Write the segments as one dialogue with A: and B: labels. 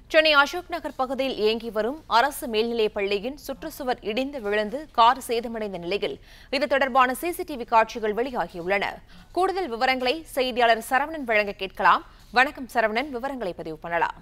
A: சென்னை அசோக் நகர் பகுதியில் இயங்கி வரும் அரசு மேல்நிலைப் பள்ளியின் சுற்றுச்சுவர் இடிந்து விழுந்து கார் சேதமடைந்த நிலையில் இது தொடர்பான சிசிடிவி காட்சிகள் வெளியாகியுள்ளன கூடுதல் விவரங்களை செய்தியாளர் சரவணன் வழங்க கேட்கலாம் வணக்கம் சரவணன் விவரங்களை பதிவு பண்ணலாம்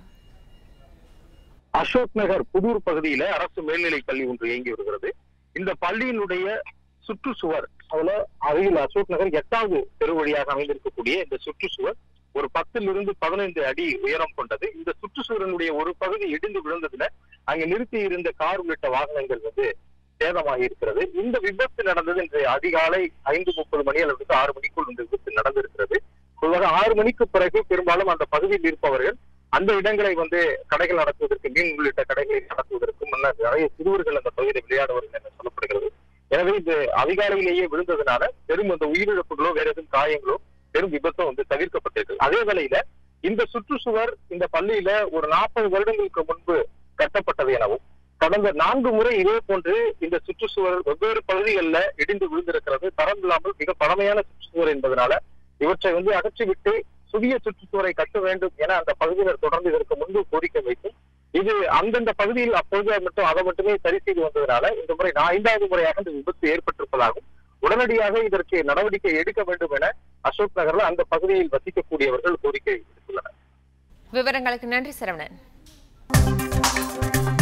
B: அசோக் நகர் புதூர் பகுதியில அரசு மேல்நிலைப் பள்ளி ஒன்று இயங்கி வருகிறது இந்த பள்ளியினுடைய சுற்றுச்சுவர் அதுல அருகில் அசோக் நகர் எட்டாவது தெரு வழியாக அமைந்திருக்கக்கூடிய இந்த சுற்றுச்சுவர் ஒரு பத்திலிருந்து பதினைந்து அடி உயரம் கொண்டது இந்த சுற்றுச்சுவரனுடைய ஒரு பகுதி இடிந்து விழுந்ததுல அங்க நிறுத்தி இருந்த கார் உள்ளிட்ட வாகனங்கள் வந்து சேதமாகி இருக்கிறது இந்த விபத்து நடந்தது இன்று அதிகாலை ஐந்து முப்பது மணி அளவுக்கு ஆறு மணிக்குள் இந்த விபத்து நடந்திருக்கிறது பொதுவாக ஆறு மணிக்கு பிறகு பெரும்பாலும் அந்த பகுதியில் இருப்பவர்கள் அந்த இடங்களை வந்து கடைகள் நடத்துவதற்கு மீன் உள்ளிட்ட கடைகளை நடத்துவதற்கு முன்னர் நிறைய சிறுவர்கள் அந்த பகுதியில் விளையாடுவார்கள் என்று சொல்லப்படுகிறது எனவே இது அதிகாலையிலேயே விழுந்ததுனால பெரும் அந்த உயிரிழப்புகளோ வேற எதுவும் காயங்களோ பெரும் விபத்தும் வந்து தவிர்க்கப்பட்டிருக்கு அதே வேளையில இந்த சுற்றுச்சுவர் இந்த பள்ளியில ஒரு நாற்பது வருடங்களுக்கு முன்பு கட்டப்பட்டது எனவும் கடந்த நான்கு முறை இதே போன்று இந்த சுற்றுச்சுவர் வெவ்வேறு பகுதிகளில் இடிந்து விழுந்திருக்கிறது தரம் இல்லாமல் மிக பழமையான சுற்றுச்சுவர் என்பதனால இவற்றை வந்து அகற்றிவிட்டு புதிய சுற்றுச்சுவரை கட்ட வேண்டும் என அந்த பகுதியினர் தொடர்ந்து இதற்கு முன்பு கோரிக்கை வைத்தும் இது அந்தந்த பகுதியில் அப்பொழுது மட்டும் அதை மட்டுமே சரி செய்து வந்ததனால இந்த முறை நான் ஐந்தாவது முறையாக இந்த விபத்து ஏற்பட்டிருப்பதாகவும் உடனடியாக இதற்கு நடவடிக்கை எடுக்க வேண்டும் என அசோக் நகர்ல அந்த பகுதியில் வசிக்கக்கூடியவர்கள் கோரிக்கை விடுத்துள்ளனர்
A: விவரங்களுக்கு நன்றி சரவணன்